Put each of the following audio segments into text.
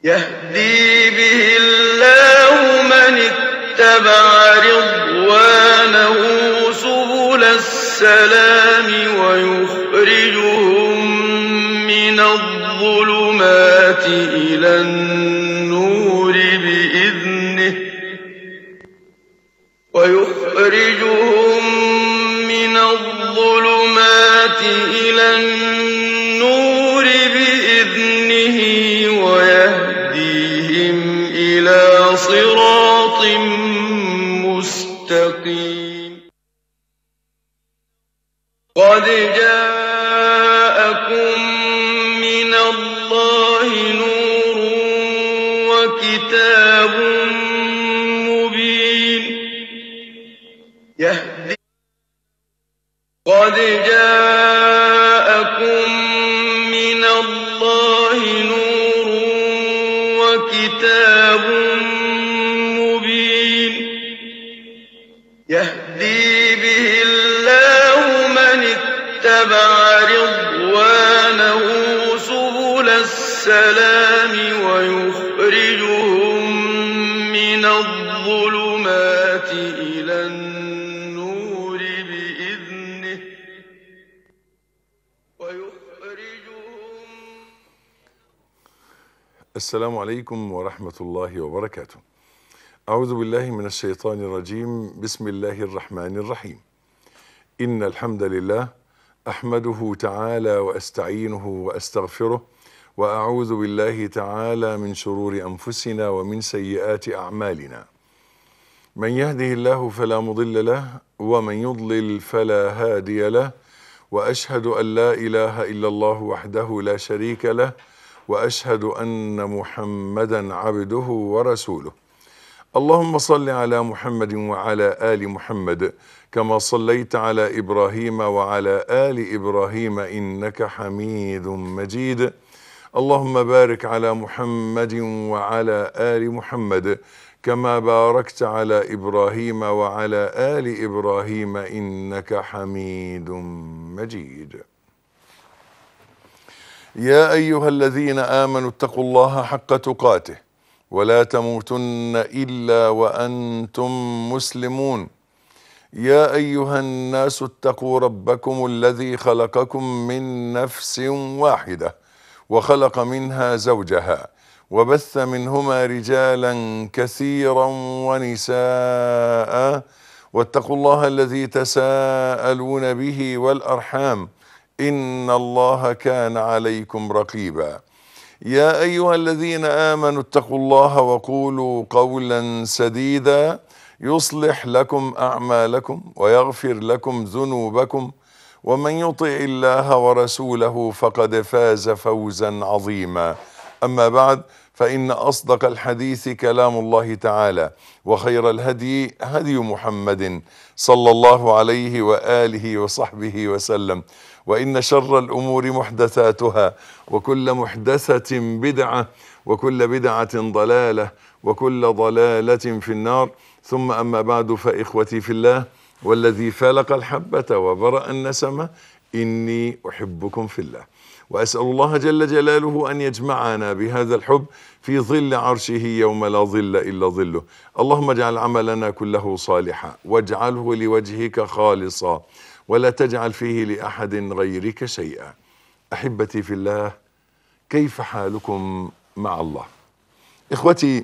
يهدي به الله من اتبع رضوانه سبل السلام ويخرجهم من الظلمات إلى النور بإذنه ويخرجهم من الظلمات إلى النور بإذنه ويهديهم إلى صراط مستقيم قد جاءكم من الله نور وكتاب مبين يهدي قد جاءكم من الله نور وكتاب مبين يهدي به الله من اتبع رضوانه سبل السلام ويخرجهم من الظلمات إلى النور بإذنه ويخرجهم السلام عليكم ورحمة الله وبركاته. أعوذ بالله من الشيطان الرجيم، بسم الله الرحمن الرحيم. إن الحمد لله أحمده تعالى وأستعينه وأستغفره وأعوذ بالله تعالى من شرور أنفسنا ومن سيئات أعمالنا. من يهده الله فلا مضل له ومن يضلل فلا هادي له وأشهد أن لا إله إلا الله وحده لا شريك له واشهد ان محمدا عبده ورسوله اللهم صل على محمد وعلى ال محمد كما صليت على ابراهيم وعلى ال ابراهيم انك حميد مجيد اللهم بارك على محمد وعلى ال محمد كما باركت على ابراهيم وعلى ال ابراهيم انك حميد مجيد يا ايها الذين امنوا اتقوا الله حق تقاته ولا تموتن الا وانتم مسلمون يا ايها الناس اتقوا ربكم الذي خلقكم من نفس واحده وخلق منها زوجها وبث منهما رجالا كثيرا ونساء واتقوا الله الذي تساءلون به والارحام ان الله كان عليكم رقيبا يا ايها الذين امنوا اتقوا الله وقولوا قولا سديدا يصلح لكم اعمالكم ويغفر لكم ذنوبكم ومن يطع الله ورسوله فقد فاز فوزا عظيما اما بعد فان اصدق الحديث كلام الله تعالى وخير الهدي هدي محمد صلى الله عليه واله وصحبه وسلم وان شر الامور محدثاتها وكل محدثه بدعه وكل بدعه ضلاله وكل ضلاله في النار ثم اما بعد فاخوتي في الله والذي فلق الحبه وبرا النسمه اني احبكم في الله واسال الله جل جلاله ان يجمعنا بهذا الحب في ظل عرشه يوم لا ظل الا ظله اللهم اجعل عملنا كله صالحا واجعله لوجهك خالصا ولا تجعل فيه لاحد غيرك شيئا احبتي في الله كيف حالكم مع الله اخوتي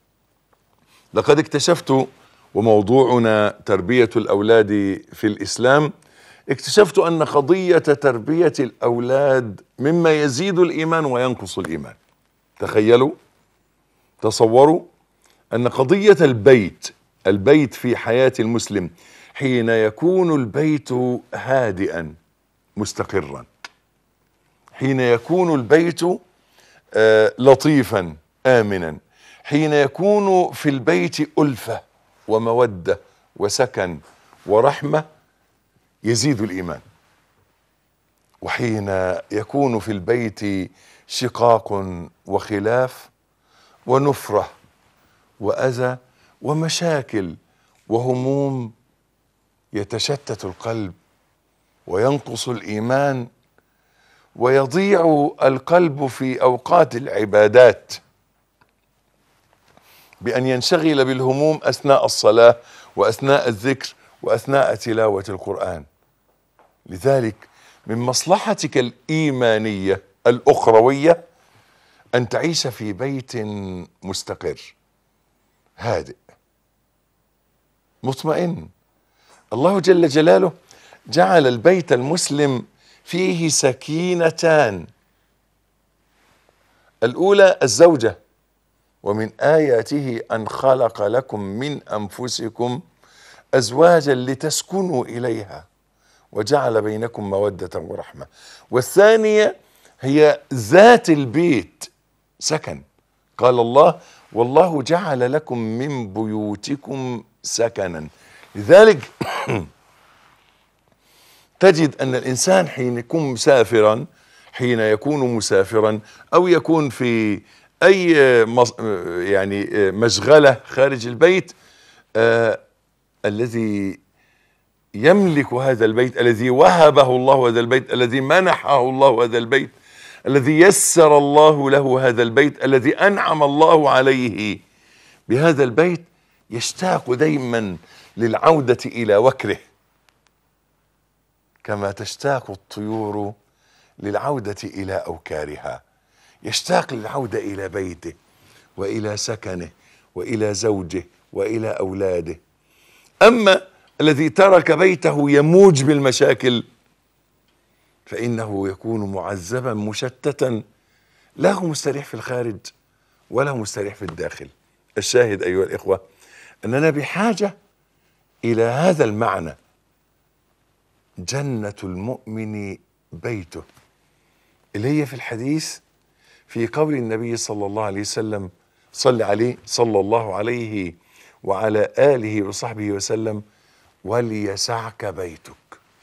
لقد اكتشفت وموضوعنا تربيه الاولاد في الاسلام اكتشفت ان قضيه تربيه الاولاد مما يزيد الايمان وينقص الايمان تخيلوا تصوروا ان قضيه البيت البيت في حياه المسلم حين يكون البيت هادئا مستقرا حين يكون البيت آه لطيفا امنا حين يكون في البيت الفه وموده وسكن ورحمه يزيد الايمان وحين يكون في البيت شقاق وخلاف ونفره واذى ومشاكل وهموم يتشتت القلب وينقص الايمان ويضيع القلب في اوقات العبادات بأن ينشغل بالهموم أثناء الصلاة وأثناء الذكر وأثناء تلاوة القرآن لذلك من مصلحتك الإيمانية الأخروية أن تعيش في بيت مستقر هادئ مطمئن الله جل جلاله جعل البيت المسلم فيه سكينتان الأولى الزوجة ومن آياته أن خلق لكم من أنفسكم أزواجا لتسكنوا إليها وجعل بينكم مودة ورحمة والثانية هي ذات البيت سكن قال الله والله جعل لكم من بيوتكم سكنا لذلك تجد أن الإنسان حين يكون مسافرا حين يكون مسافرا أو يكون في أي مص- يعني مشغلة خارج البيت آه الذي يملك هذا البيت الذي وهبه الله هذا البيت الذي منحه الله هذا البيت الذي يسر الله له هذا البيت الذي انعم الله عليه بهذا البيت يشتاق دائما للعوده الى وكره كما تشتاق الطيور للعوده الى اوكارها يشتاق للعوده الى بيته والى سكنه والى زوجه والى اولاده اما الذي ترك بيته يموج بالمشاكل فانه يكون معذبا مشتتا لا هو مستريح في الخارج ولا هو مستريح في الداخل الشاهد ايها الاخوه اننا بحاجه الى هذا المعنى جنه المؤمن بيته اللي هي في الحديث في قول النبي صلى الله عليه وسلم صل عليه صلى الله عليه وعلى اله وصحبه وسلم وليسعك بيتك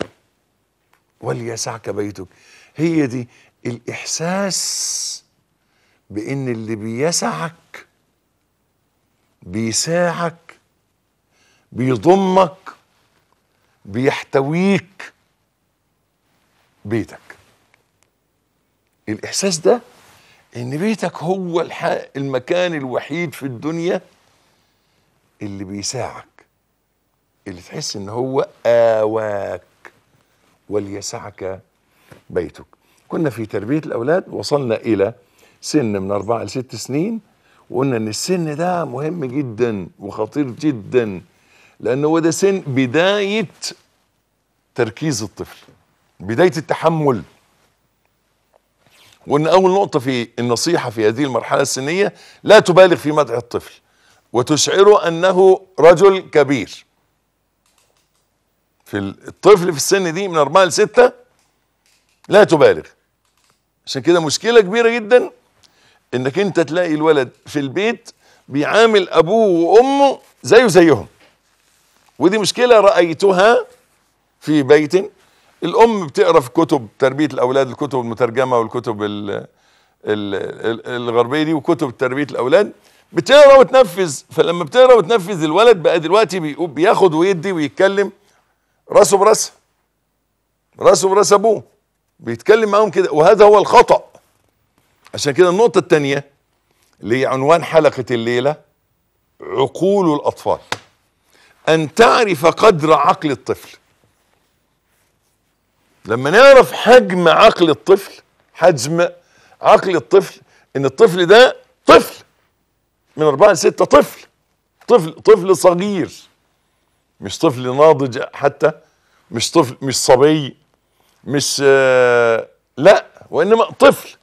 وليسعك بيتك هي دي الاحساس بان اللي بيسعك بيساعك بيضمك بيحتويك بيتك الاحساس ده ان بيتك هو الح- المكان الوحيد في الدنيا اللي بيساعك اللي تحس ان هو آواك وليسعك بيتك كنا في تربية الأولاد وصلنا إلى سن من أربعة لست سنين وقلنا إن السن ده مهم جدا وخطير جدا لأنه هو ده سن بداية تركيز الطفل بداية التحمل وإن أول نقطة في النصيحة في هذه المرحلة السنية لا تبالغ في مدح الطفل وتشعره أنه رجل كبير في الطفل في السن دي من أربعة لستة لا تبالغ عشان كده مشكلة كبيرة جدا انك انت تلاقي الولد في البيت بيعامل ابوه وامه زيه زيهم ودي مشكلة رأيتها في بيت الام بتقرا في كتب تربية الاولاد الكتب المترجمة والكتب ال ال ال الغربية دي وكتب تربية الاولاد بتقرا وتنفذ فلما بتقرا وتنفذ الولد بقى دلوقتي بيقو- بياخد ويدي ويتكلم راسه براس راسه براس ابوه بيتكلم معاهم كده وهذا هو الخطأ عشان كده النقطة الثانية اللي هي عنوان حلقة الليلة عقول الأطفال أن تعرف قدر عقل الطفل لما نعرف حجم عقل الطفل حجم عقل الطفل ان الطفل ده طفل من أربعة لستة طفل طفل طفل صغير مش طفل ناضج حتى مش طفل مش صبي مش آه لا وانما طفل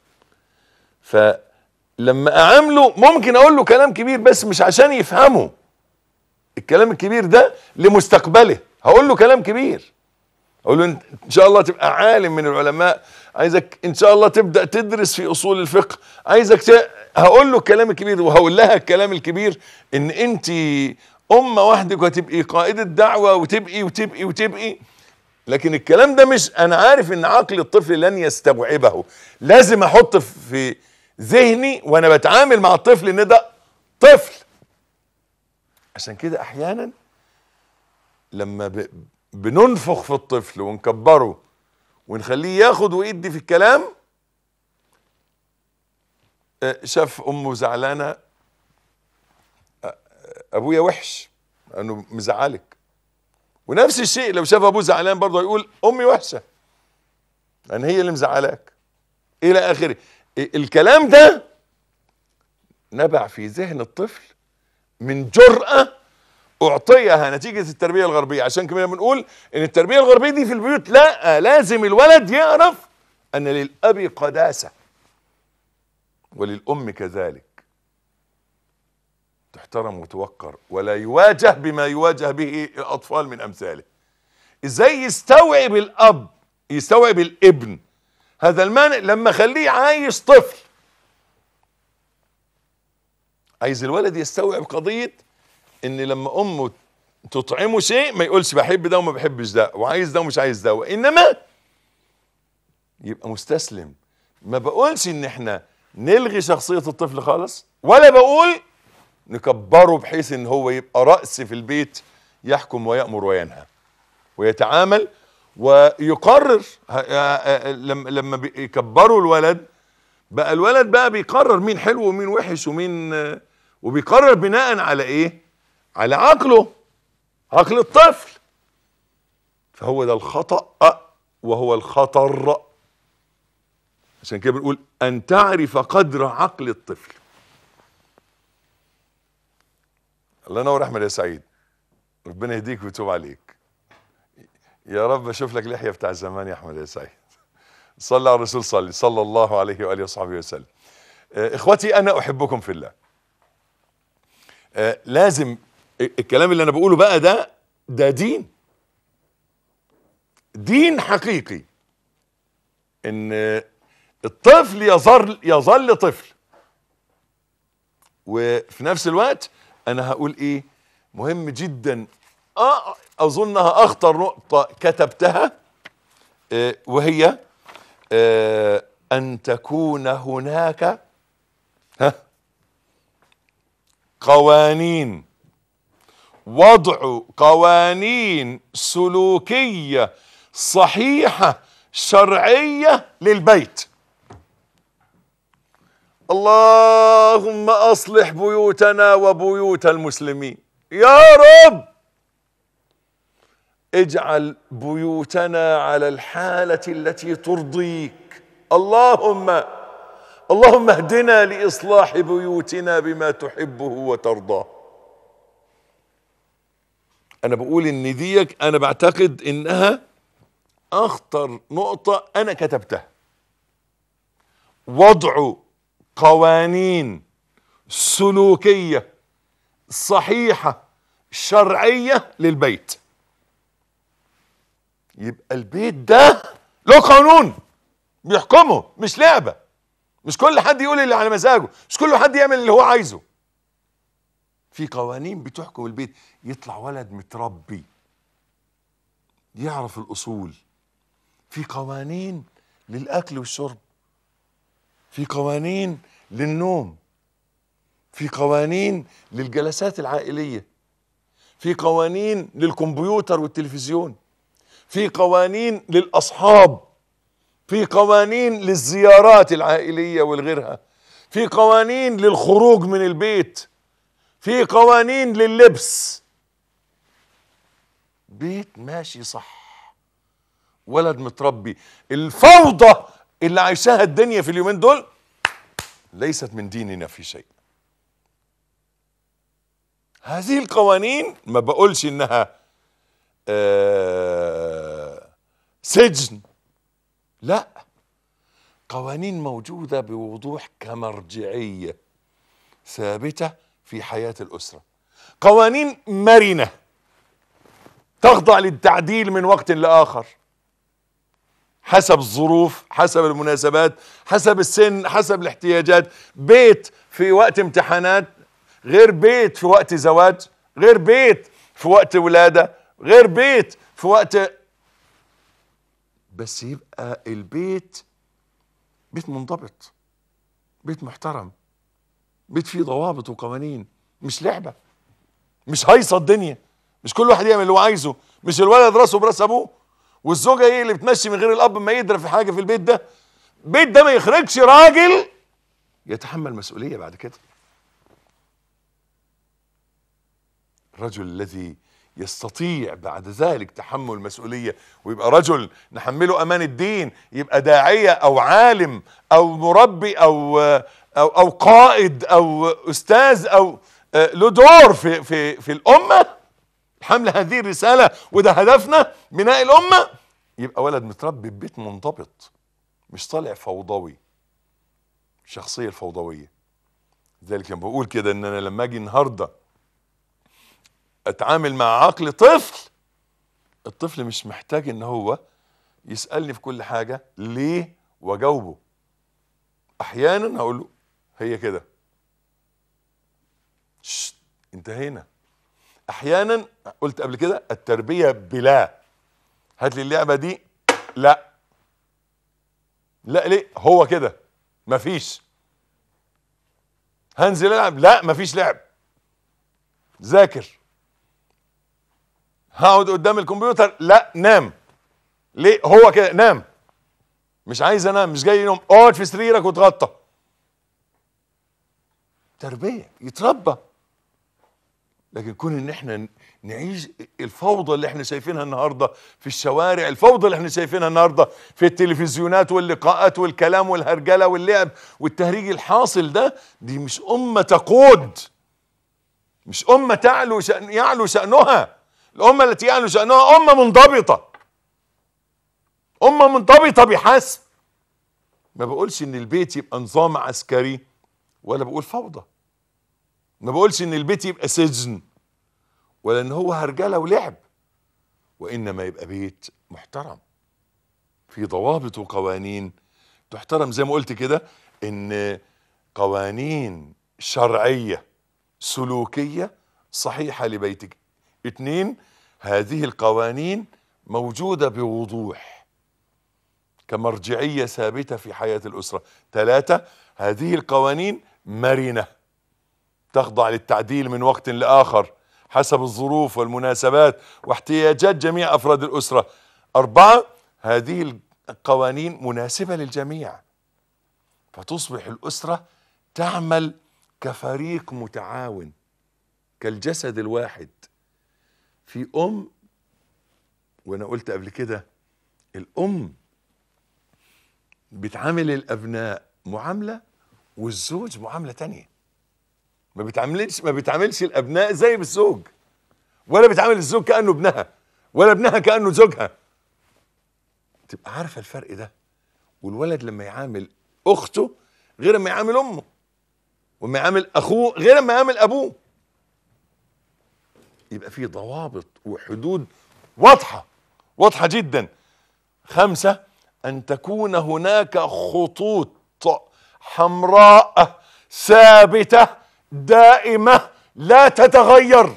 فلما اعامله ممكن اقول له كلام كبير بس مش عشان يفهمه الكلام الكبير ده لمستقبله هقول له كلام كبير اقول له انت ان شاء الله تبقى عالم من العلماء عايزك ان شاء الله تبدا تدرس في اصول الفقه عايزك ت... هقول له الكلام الكبير وهقول لها الكلام الكبير ان انت امه وحدك وتبقي قائده دعوه وتبقي وتبقي وتبقي لكن الكلام ده مش انا عارف ان عقل الطفل لن يستوعبه لازم احط في ذهني وانا بتعامل مع الطفل ان ده طفل عشان كده احيانا لما ب... بننفخ في الطفل ونكبره ونخليه ياخد ويدي في الكلام آه، شاف امه زعلانه آه، ابويا وحش لانه مزعلك ونفس الشيء لو شاف ابوه زعلان برضه يقول امي وحشه لان هي اللي مزعلاك الى اخره الكلام ده نبع في ذهن الطفل من جرأة أعطيها نتيجة التربية الغربية عشان كده بنقول إن التربية الغربية دي في البيوت لا لازم الولد يعرف أن للأب قداسة وللأم كذلك تحترم وتوقر ولا يواجه بما يواجه به الأطفال من أمثاله إزاي يستوعب الأب يستوعب الابن هذا المانع لما خليه عايش طفل عايز الولد يستوعب قضية ان لما امه تطعمه شيء ما يقولش بحب ده وما بحبش ده وعايز ده ومش عايز ده وانما يبقى مستسلم ما بقولش ان احنا نلغي شخصية الطفل خالص ولا بقول نكبره بحيث ان هو يبقى رأس في البيت يحكم ويأمر وينهى ويتعامل ويقرر لما لما بيكبروا الولد بقى الولد بقى بيقرر مين حلو ومين وحش ومين وبيقرر بناء على ايه على عقله عقل الطفل فهو ده الخطأ وهو الخطر عشان كده بنقول ان تعرف قدر عقل الطفل الله ينور احمد يا سعيد ربنا يهديك ويتوب عليك يا رب اشوف لك لحيه بتاع زمان يا احمد يا سعيد صلى على الرسول صلي صلى الله عليه واله وصحبه وسلم آه اخوتي انا احبكم في الله آه لازم الكلام اللي انا بقوله بقى ده ده دين دين حقيقي ان الطفل يظل يظل طفل وفي نفس الوقت انا هقول ايه مهم جدا آه اظنها اخطر نقطة كتبتها آه وهي آه ان تكون هناك ها قوانين وضع قوانين سلوكية صحيحة شرعية للبيت اللهم اصلح بيوتنا وبيوت المسلمين يا رب اجعل بيوتنا على الحالة التي ترضيك اللهم اللهم اهدنا لإصلاح بيوتنا بما تحبه وترضاه أنا بقول إن ديك أنا بعتقد إنها أخطر نقطة أنا كتبتها وضع قوانين سلوكية صحيحة شرعية للبيت يبقى البيت ده له قانون بيحكمه مش لعبة مش كل حد يقول اللي على مزاجه مش كل حد يعمل اللي هو عايزه في قوانين بتحكم البيت يطلع ولد متربي يعرف الأصول في قوانين للأكل والشرب في قوانين للنوم في قوانين للجلسات العائلية في قوانين للكمبيوتر والتلفزيون في قوانين للأصحاب في قوانين للزيارات العائلية والغيرها في قوانين للخروج من البيت في قوانين لللبس بيت ماشي صح ولد متربي الفوضى اللي عايشاها الدنيا في اليومين دول ليست من ديننا في شيء هذه القوانين ما بقولش انها آه سجن لا قوانين موجودة بوضوح كمرجعية ثابتة في حياة الأسرة قوانين مرنة تخضع للتعديل من وقت لآخر حسب الظروف حسب المناسبات حسب السن حسب الاحتياجات بيت في وقت امتحانات غير بيت في وقت زواج غير بيت في وقت ولادة غير بيت في وقت بس يبقى البيت بيت منضبط بيت محترم بيت فيه ضوابط وقوانين مش لعبة مش هيصة الدنيا مش كل واحد يعمل اللي هو عايزه مش الولد راسه براس ابوه والزوجه هي اللي بتمشي من غير الاب ما يدرى في حاجه في البيت ده البيت ده ما يخرجش راجل يتحمل مسؤوليه بعد كده الرجل الذي يستطيع بعد ذلك تحمل المسؤولية ويبقى رجل نحمله أمان الدين يبقى داعية أو عالم أو مربي أو أو, أو قائد أو أستاذ أو آه، له دور في في في الأمة حمل هذه الرسالة وده هدفنا بناء الأمة يبقى ولد متربي ببيت منضبط مش طالع فوضوي الشخصية الفوضوية لذلك لما بقول كده ان انا لما اجي النهارده اتعامل مع عقل طفل الطفل مش محتاج ان هو يسالني في كل حاجه ليه واجاوبه احيانا هقول له هي كده شت انتهينا احيانا قلت قبل كده التربيه بلا هات لي اللعبه دي لا لا ليه هو كده مفيش هنزل العب لا مفيش لعب ذاكر هقعد قدام الكمبيوتر لا نام ليه هو كده نام مش عايز انام مش جاي ينوم اقعد في سريرك وتغطى تربيه يتربى لكن كون ان احنا نعيش الفوضى اللي احنا شايفينها النهارده في الشوارع الفوضى اللي احنا شايفينها النهارده في التلفزيونات واللقاءات والكلام والهرجله واللعب والتهريج الحاصل ده دي مش امه تقود مش امه تعلو شأن يعلو شانها الامه التي يعلو شانها امه منضبطه امه منضبطه بحسب ما بقولش ان البيت يبقى نظام عسكري ولا بقول فوضى ما بقولش ان البيت يبقى سجن ولا ان هو هرجله ولعب وانما يبقى بيت محترم في ضوابط وقوانين تحترم زي ما قلت كده ان قوانين شرعيه سلوكيه صحيحه لبيتك اتنين هذه القوانين موجوده بوضوح كمرجعيه ثابته في حياه الاسره ثلاثه هذه القوانين مرنه تخضع للتعديل من وقت لاخر حسب الظروف والمناسبات واحتياجات جميع افراد الاسره اربعه هذه القوانين مناسبه للجميع فتصبح الاسره تعمل كفريق متعاون كالجسد الواحد في ام وانا قلت قبل كده الام بتعامل الابناء معامله والزوج معامله تانيه ما بتعاملش ما بتعاملش الابناء زي بالزوج ولا بتعامل الزوج كانه ابنها ولا ابنها كانه زوجها تبقى عارفه الفرق ده والولد لما يعامل اخته غير ما يعامل امه وما يعامل اخوه غير ما يعامل ابوه يبقى في ضوابط وحدود واضحه واضحه جدا خمسه ان تكون هناك خطوط حمراء ثابته دائمه لا تتغير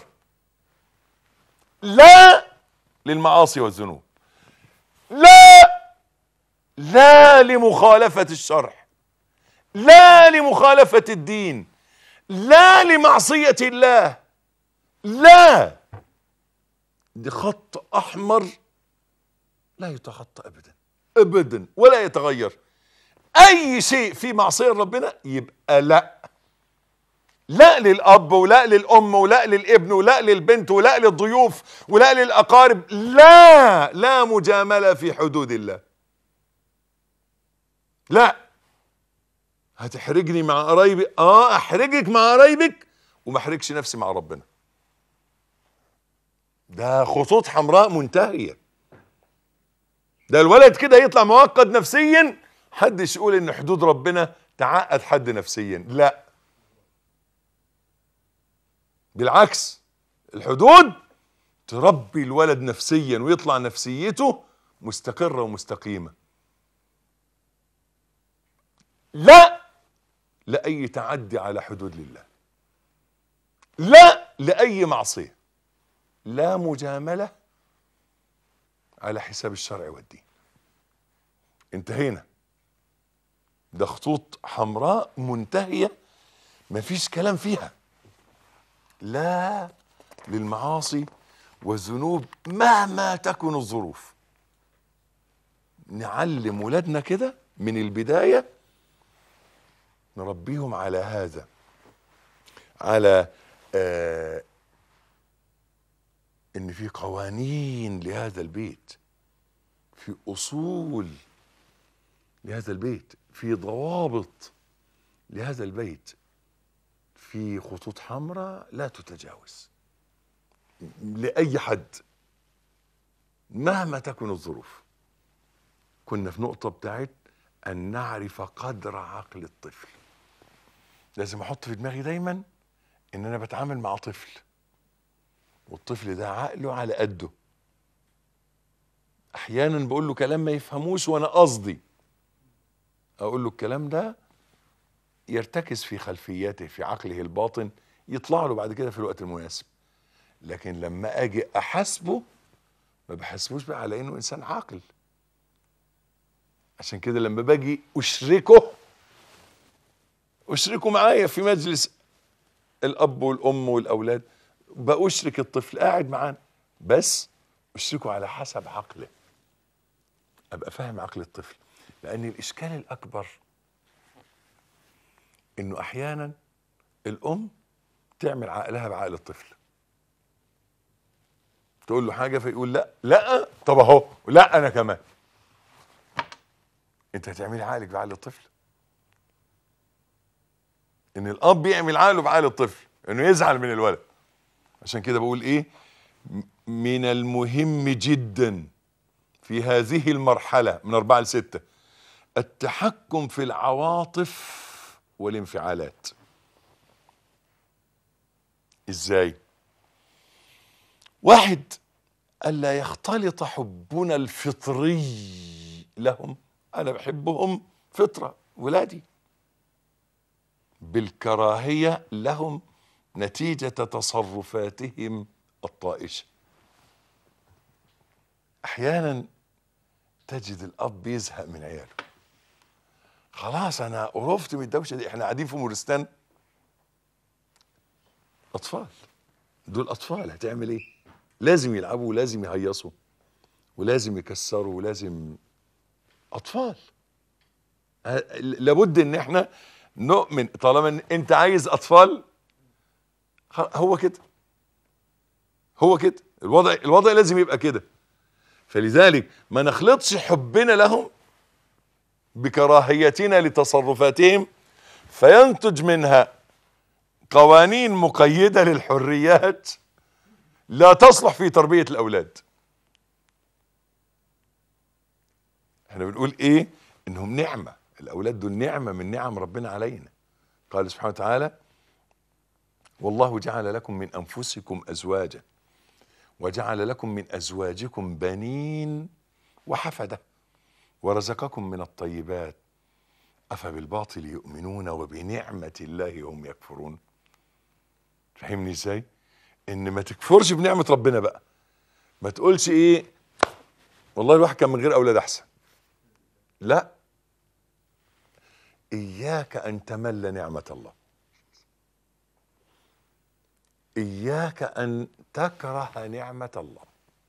لا للمعاصي والذنوب لا لا لمخالفه الشرع لا لمخالفه الدين لا لمعصيه الله لا دي خط احمر لا يتخطى ابدا ابدا ولا يتغير اي شيء في معصيه ربنا يبقى لا لا للاب ولا للام ولا للابن ولا للبنت ولا للضيوف ولا للاقارب لا لا مجامله في حدود الله لا هتحرجني مع قرايبي اه احرجك مع قرايبك وما احرجش نفسي مع ربنا ده خطوط حمراء منتهيه ده الولد كده يطلع معقد نفسيا حدش يقول ان حدود ربنا تعقد حد نفسيا لا بالعكس الحدود تربي الولد نفسيا ويطلع نفسيته مستقرة ومستقيمة لا لأي تعدي على حدود الله لا لأي معصية لا مجاملة على حساب الشرع والدين انتهينا ده خطوط حمراء منتهية مفيش كلام فيها لا للمعاصي والذنوب مهما تكن الظروف نعلم ولادنا كده من البداية نربيهم على هذا على آه ان في قوانين لهذا البيت في اصول لهذا البيت في ضوابط لهذا البيت في خطوط حمراء لا تتجاوز لاي حد مهما تكن الظروف كنا في نقطه بتاعت ان نعرف قدر عقل الطفل لازم احط في دماغي دايما ان انا بتعامل مع طفل والطفل ده عقله على قده احيانا بقول له كلام ما يفهموش وانا قصدي اقول له الكلام ده يرتكز في خلفياته في عقله الباطن يطلع له بعد كده في الوقت المناسب لكن لما اجي احاسبه ما بحاسبوش بقى على انه انسان عاقل عشان كده لما باجي اشركه اشركه معايا في مجلس الاب والام والاولاد بأشرك الطفل قاعد معانا بس اشركه على حسب عقله ابقى فاهم عقل الطفل لان الاشكال الاكبر انه احيانا الام تعمل عقلها بعقل الطفل تقول له حاجه فيقول لا لا طب اهو لا انا كمان انت هتعملي عقلك بعقل الطفل ان الاب يعمل عقله بعقل الطفل انه يزعل من الولد عشان كده بقول ايه م- من المهم جدا في هذه المرحلة من أربعة لستة التحكم في العواطف والانفعالات ازاي واحد ألا يختلط حبنا الفطري لهم أنا بحبهم فطرة ولادي بالكراهية لهم نتيجة تصرفاتهم الطائشة أحيانا تجد الأب يزهق من عياله خلاص أنا قرفت من الدوشة دي إحنا قاعدين في مورستان أطفال دول أطفال هتعمل إيه؟ لازم يلعبوا ولازم يهيصوا ولازم يكسروا ولازم أطفال ه- لابد إن إحنا نؤمن طالما إن أنت عايز أطفال خ- هو كده هو كده الوضع الوضع لازم يبقى كده فلذلك ما نخلطش حبنا لهم بكراهيتنا لتصرفاتهم فينتج منها قوانين مقيدة للحريات لا تصلح في تربية الأولاد احنا بنقول ايه انهم نعمة الأولاد دول نعمة من نعم ربنا علينا قال سبحانه وتعالى والله جعل لكم من انفسكم ازواجا وجعل لكم من ازواجكم بنين وحفده ورزقكم من الطيبات افبالباطل يؤمنون وبنعمه الله هم يكفرون فهمني ازاي ان ما تكفرش بنعمه ربنا بقى ما تقولش ايه والله الواحد كان من غير اولاد احسن لا اياك ان تمل نعمه الله إياك أن تكره نعمة الله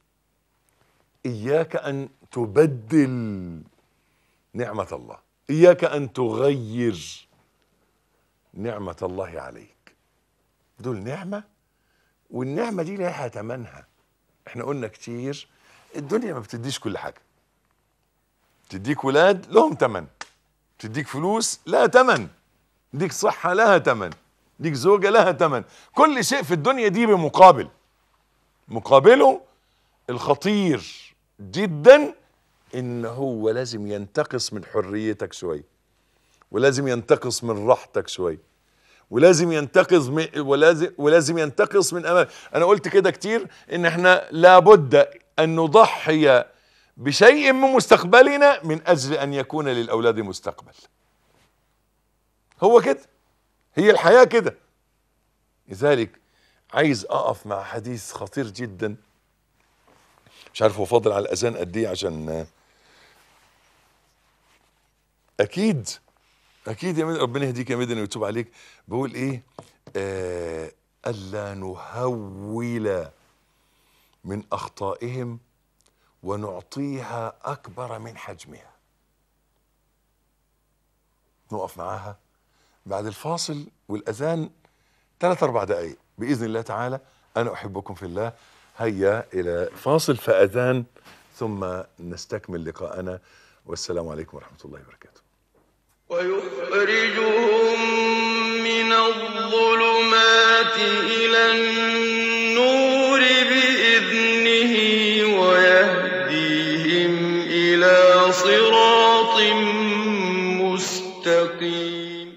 إياك أن تبدل نعمة الله إياك أن تغير نعمة الله عليك دول نعمة والنعمة دي لها تمنها احنا قلنا كتير الدنيا ما بتديش كل حاجة تديك ولاد لهم تمن تديك فلوس لها تمن تديك صحة لها تمن تديك زوجة لها تمن كل شيء في الدنيا دي بمقابل مقابله الخطير جدا ان هو لازم ينتقص من حريتك شويه ولازم ينتقص من راحتك شويه ولازم ينتقص من ولازم ولازم ينتقص من امان انا قلت كده كتير ان احنا لابد ان نضحي بشيء من مستقبلنا من اجل ان يكون للاولاد مستقبل هو كده هي الحياه كده لذلك عايز اقف مع حديث خطير جدا مش عارف هو فاضل على الاذان قد ايه عشان اكيد اكيد يا مدن ربنا يهديك يا مدن ويتوب عليك بقول ايه آه الا نهول من اخطائهم ونعطيها اكبر من حجمها نقف معاها بعد الفاصل والاذان ثلاث اربع دقائق باذن الله تعالى انا احبكم في الله هيا الى فاصل فاذان ثم نستكمل لقاءنا والسلام عليكم ورحمه الله وبركاته ويخرجهم من الظلمات إلى النور بإذنه ويهديهم إلى صراط مستقيم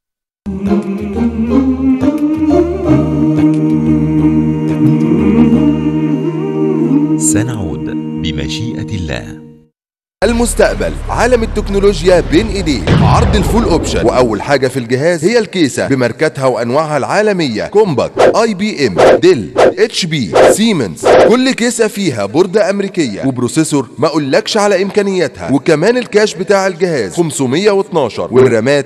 سنعود بمشيئة الله المستقبل عالم التكنولوجيا بين ايديك عرض الفول اوبشن واول حاجه في الجهاز هي الكيسه بماركاتها وانواعها العالميه كومباك اي بي ام ديل اتش بي سيمنز كل كيسه فيها بورده امريكيه وبروسيسور ما اقولكش على امكانياتها وكمان الكاش بتاع الجهاز 512 والرامات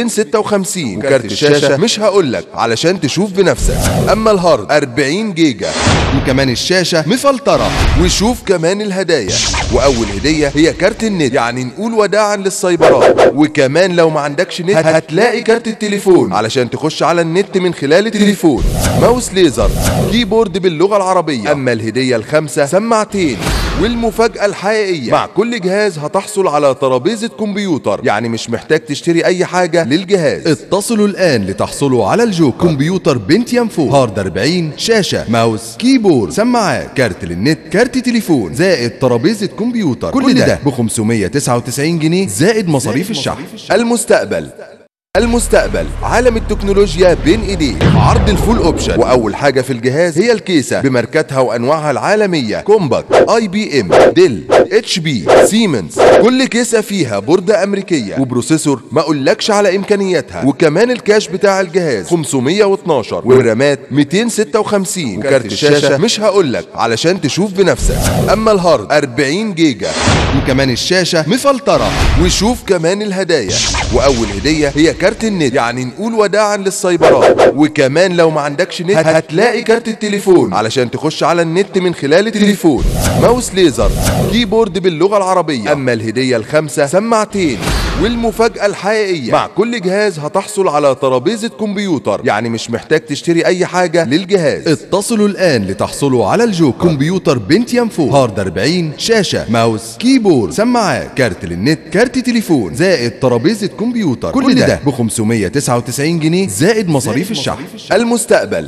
256 وكارت الشاشه مش هقولك علشان تشوف بنفسك اما الهارد 40 جيجا وكمان الشاشه مفلتره وشوف كمان الهدايا واول هديه هي كارت النت يعني نقول وداعا للسايبرات وكمان لو ما عندكش نت هتلاقي كارت التليفون علشان تخش على النت من خلال التليفون ماوس ليزر كيبورد باللغه العربيه اما الهديه الخامسه سماعتين والمفاجأة الحقيقية مع كل جهاز هتحصل على ترابيزة كمبيوتر يعني مش محتاج تشتري أي حاجة للجهاز اتصلوا الآن لتحصلوا على الجوكر كمبيوتر بنتيوم 4 هارد 40 شاشة ماوس كيبورد سماعات كارت للنت كارت تليفون زائد ترابيزة كمبيوتر كل, كل ده ب 599 جنيه زائد مصاريف الشحن المستقبل المستقبل عالم التكنولوجيا بين ايديك عرض الفول اوبشن واول حاجه في الجهاز هي الكيسه بماركاتها وانواعها العالميه كومباك اي بي ام ديل اتش بي سيمنز كل كيسه فيها بورده امريكيه وبروسيسور ما اقولكش على امكانياتها وكمان الكاش بتاع الجهاز 512 والرامات 256 وكارت الشاشه مش هقولك علشان تشوف بنفسك اما الهارد 40 جيجا وكمان الشاشه مفلتره وشوف كمان الهدايا واول هديه هي كارت النت يعني نقول وداعا للسايبرات وكمان لو ما عندكش نت هتلاقي كارت التليفون علشان تخش على النت من خلال التليفون ماوس ليزر كيبورد باللغه العربيه اما الهديه الخامسه سماعتين والمفاجأة الحقيقية مع كل جهاز هتحصل على ترابيزة كمبيوتر يعني مش محتاج تشتري أي حاجة للجهاز اتصلوا الآن لتحصلوا على الجوكر كمبيوتر بنتيوم 4 هارد 40 شاشة ماوس كيبورد سماعات كارت للنت كارت تليفون زائد ترابيزة كمبيوتر كل, كل ده ب 599 جنيه زائد مصاريف الشحن المستقبل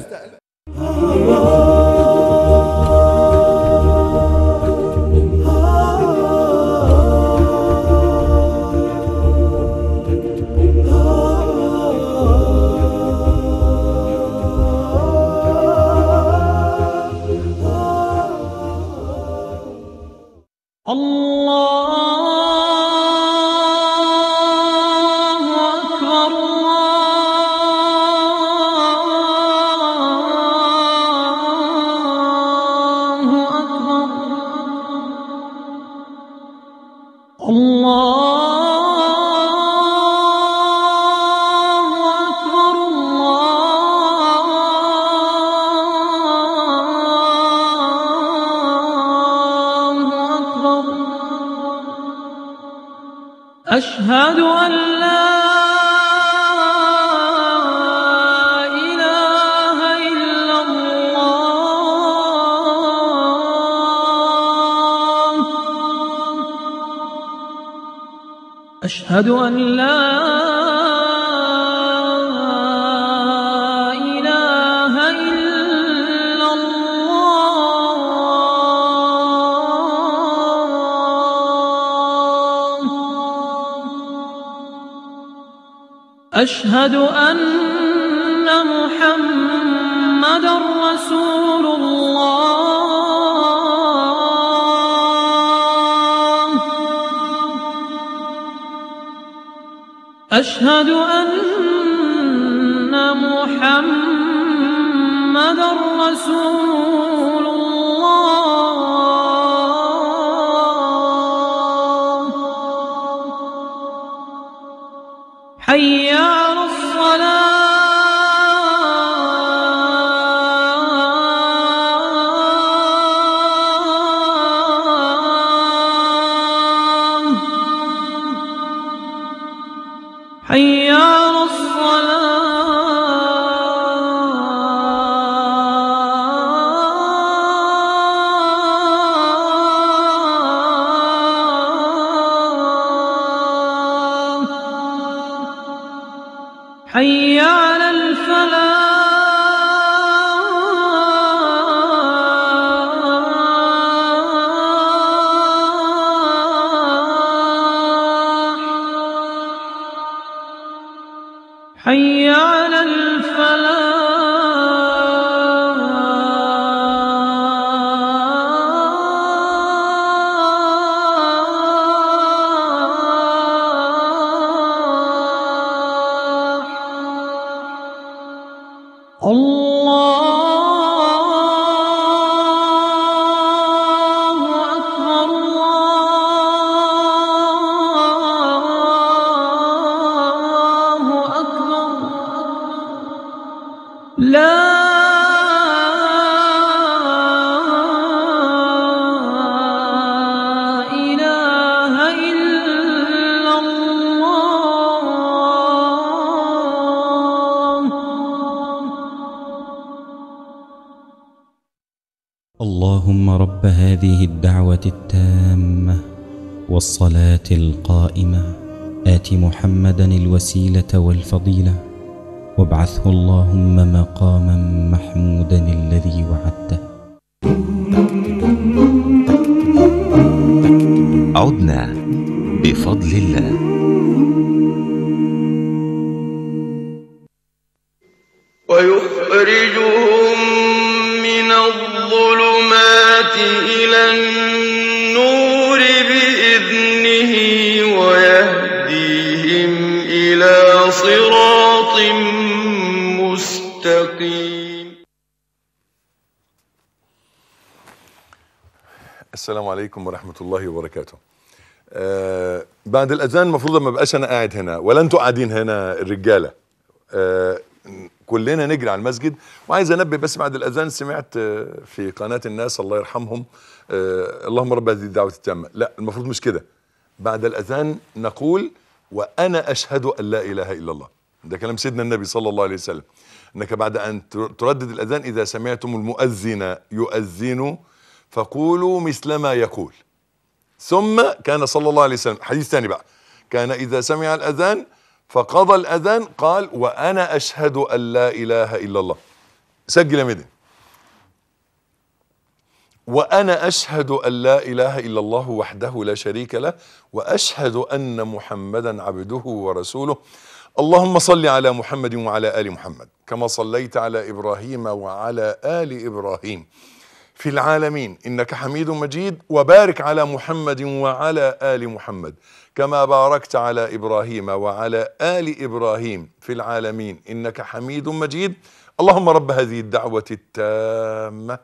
الله أكبر الله أكبر الله أكبر الله أكبر أشهد أن لا إله إلا الله أشهد أن لا إله إلا الله أشهد أن محمد رسول الله أشهد أن محمد رسول الله حي على الصلاة حي على حي على الفلاح حي على الفلاح الله أكبر الله أكبر لا إله إلا الله اللهم رب هذه الدعوة التامة والصلاة القائمة آت محمدا الوسيلة والفضيلة وابعثه اللهم مقاما محمودا الذي وعدته عدنا بفضل الله ويخرجهم من الظلمات إلى النور بإذنه ويهديهم إلى صراط مستقيم السلام عليكم ورحمة الله وبركاته آه بعد الأذان المفروض ما بقاش أنا قاعد هنا ولا أنتوا قاعدين هنا الرجالة آه كلنا نجري على المسجد وعايز انبه بس بعد الاذان سمعت آه، في قناه الناس الله يرحمهم آه، اللهم رب هذه الدعوه التامه لا المفروض مش كده بعد الاذان نقول وانا اشهد ان لا اله الا الله ده كلام سيدنا النبي صلى الله عليه وسلم انك بعد ان تر- تردد الاذان اذا سمعتم المؤذن يؤذن فقولوا مثل ما يقول ثم كان صلى الله عليه وسلم حديث ثاني بقى كان إذا سمع الأذان فقضى الأذان قال وأنا أشهد أن لا إله إلا الله سجل يا مدن وأنا أشهد أن لا إله إلا الله وحده لا شريك له وأشهد أن محمدا عبده ورسوله اللهم صل على محمد وعلى آل محمد كما صليت على إبراهيم وعلى آل إبراهيم في العالمين انك حميد مجيد وبارك على محمد وعلى ال محمد كما باركت على ابراهيم وعلى ال ابراهيم في العالمين انك حميد مجيد اللهم رب هذه الدعوه التامه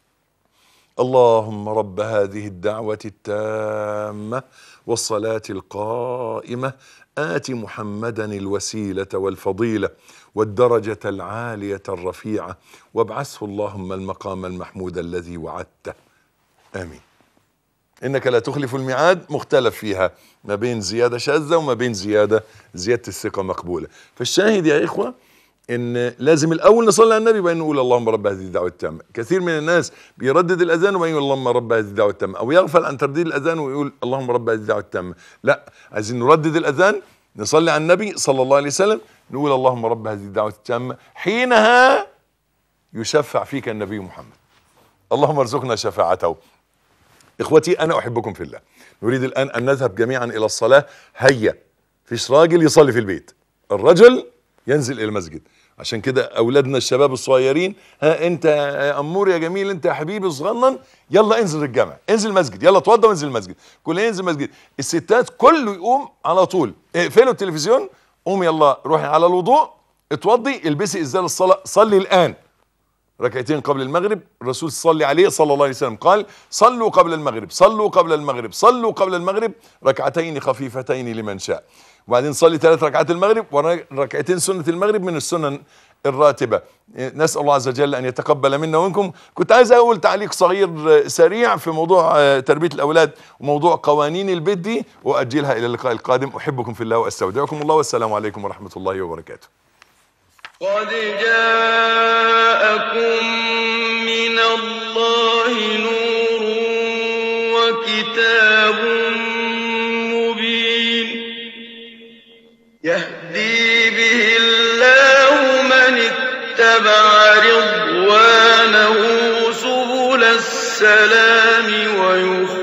اللهم رب هذه الدعوة التامة والصلاة القائمة آت محمدا الوسيلة والفضيلة والدرجة العالية الرفيعة وابعثه اللهم المقام المحمود الذي وعدته آمين إنك لا تخلف الميعاد مختلف فيها ما بين زيادة شاذة وما بين زيادة زيادة الثقة مقبولة فالشاهد يا إخوة ان لازم الاول نصلي على النبي وبعدين نقول اللهم رب هذه الدعوه التامه كثير من الناس بيردد الاذان وبعدين يقول اللهم رب هذه الدعوه التامه او يغفل عن ترديد الاذان ويقول اللهم رب هذه الدعوه التامه لا عايزين نردد الاذان نصلي على النبي صلى الله عليه وسلم نقول اللهم رب هذه الدعوه التامه حينها يشفع فيك النبي محمد اللهم ارزقنا شفاعته اخوتي انا احبكم في الله نريد الان ان نذهب جميعا الى الصلاه هيا فيش راجل يصلي في البيت الرجل ينزل الى المسجد عشان كده اولادنا الشباب الصغيرين ها انت يا امور يا جميل انت يا حبيبي صغنن يلا انزل الجامع انزل المسجد يلا اتوضى وانزل المسجد كلنا ينزل المسجد الستات كله يقوم على طول اقفلوا التلفزيون قوم يلا روحي على الوضوء اتوضي البسي ازاله الصلاه صلي الان ركعتين قبل المغرب الرسول صلى عليه صلى الله عليه وسلم قال صلوا قبل المغرب صلوا قبل المغرب صلوا قبل المغرب ركعتين خفيفتين لمن شاء وبعدين صلي ثلاث ركعات المغرب وركعتين سنة المغرب من السنن الراتبة نسأل الله عز وجل أن يتقبل منا ومنكم كنت عايز أقول تعليق صغير سريع في موضوع تربية الأولاد وموضوع قوانين البيت دي وأجلها إلى اللقاء القادم أحبكم في الله وأستودعكم الله والسلام عليكم ورحمة الله وبركاته قد جاءكم من الله نور وكتاب مبين يهدي به الله ورضوانه سبل السلام ويخرجهم